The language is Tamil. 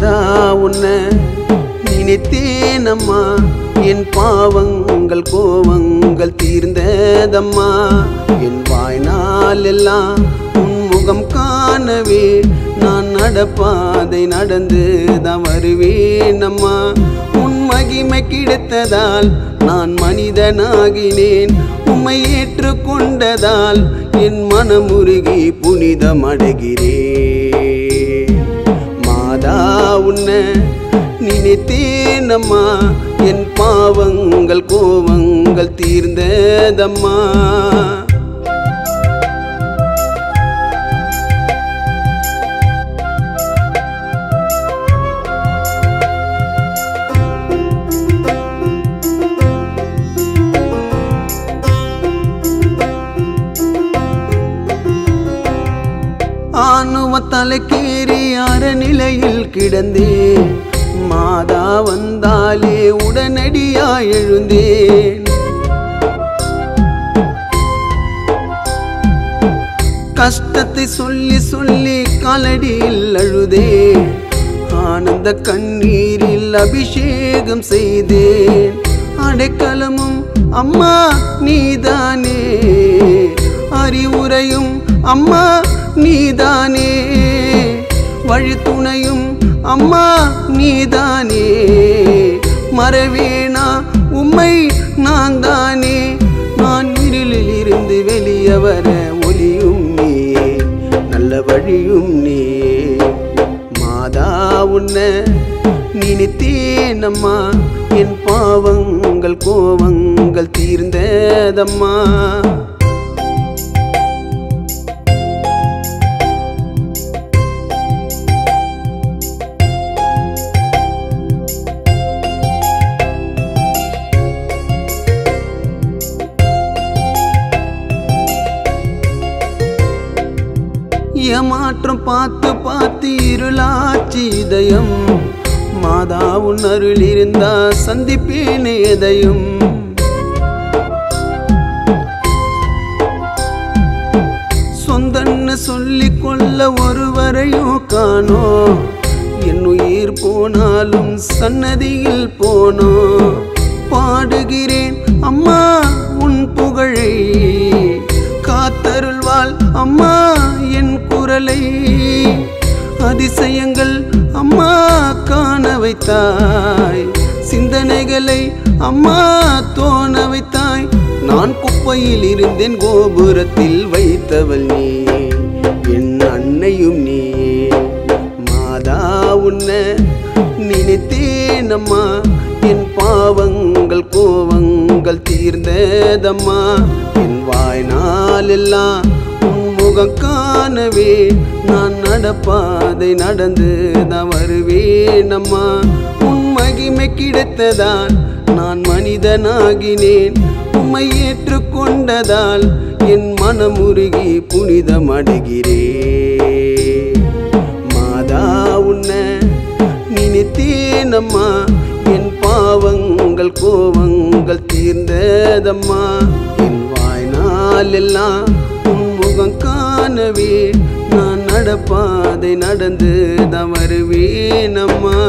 மாதா உன்னை நினைத்தேனம்மா என் பாவங்கள் கோவங்கள் தீர்ந்ததம்மா என் வாய்நாள் எல்லாம் உன் முகம் காணவே நான் நடப்பாதை நடந்து தான் வருவேனம்மா உன் மகிமை கிடைத்ததால் நான் மனிதனாகினேன் உம்மை ஏற்றுக்கொண்டதால் என் மனமுருகி புனிதமடைகிறேன் மாதா உன்னை நினைத்தேனம்மா என் பாவங்கள் கோவங்கள் தீர்ந்ததம்மா ஆணுவ தலைக்கேறி அறநிலையில் கிடந்தேன் மாதா வந்தாலே உடனடியா எழுந்தேன் கஷ்டத்தை சொல்லி சொல்லி காலடியில் அழுதேன் ஆனந்த கண்ணீரில் அபிஷேகம் செய்தேன் அடைக்கலமும் அம்மா நீதானே அறிவுரையும் அம்மா நீதானே வழித்துணையும் அம்மா நீதானே மறவேனா உம்மை நான் தானே நான் இருளில் இருந்து வெளியே வர ஒளியும் நீயே நல்ல வழியும் நீயே மாதா உன்னை நினைத்தேனம்மா என் பாவங்கள் கோவங்கள் தீர்ந்ததம்மா ஏமாற்றம் பார்த்து பார்த்து இருளாச்சி இதயம் மாதா உன் அருள் இருந்தா சந்திப்பேனே எதையும் சொந்தன்னு சொல்லிக் கொள்ள ஒருவரையும் காணோம் என் உயிர் போனாலும் சன்னதியில் போனோம் பாடுகிறேன் அம்மா உன் புகழை காத்தருள்வாள் அம்மா என் குரலை அதிசயங்கள் அம்மா காண வைத்தாய் சிந்தனைகளை அம்மா தோண வைத்தாய் நான் குப்பையில் இருந்தேன் கோபுரத்தில் வைத்தவள் நீ என் அன்னையும் நீ மாதா உன்னை நினைத்தேனம்மா என் பாவங்கள் கோவங்கள் தீர்ந்ததம்மா என் வாய்நாள் எல்லாம் உன் முகம் காணவே நான் நடப்பாதை நடந்து தான் வருவேனம்மா உன் மகிமை கிடைத்ததால் நான் மனிதனாகினேன் உம்மை ஏற்றுக்கொண்டதால் என் மனமுருகி புனிதமடைகிறேன் மாதா உன்னை நினைத்தேனம்மா என் பாவங்கள் கோவங்கள் தீர்ந்ததம்மா என் வாய்நாள் எல்லாம் உன் முகம் காணவே நான் நடப்பாதை நடந்து தான் வருவேனம்மா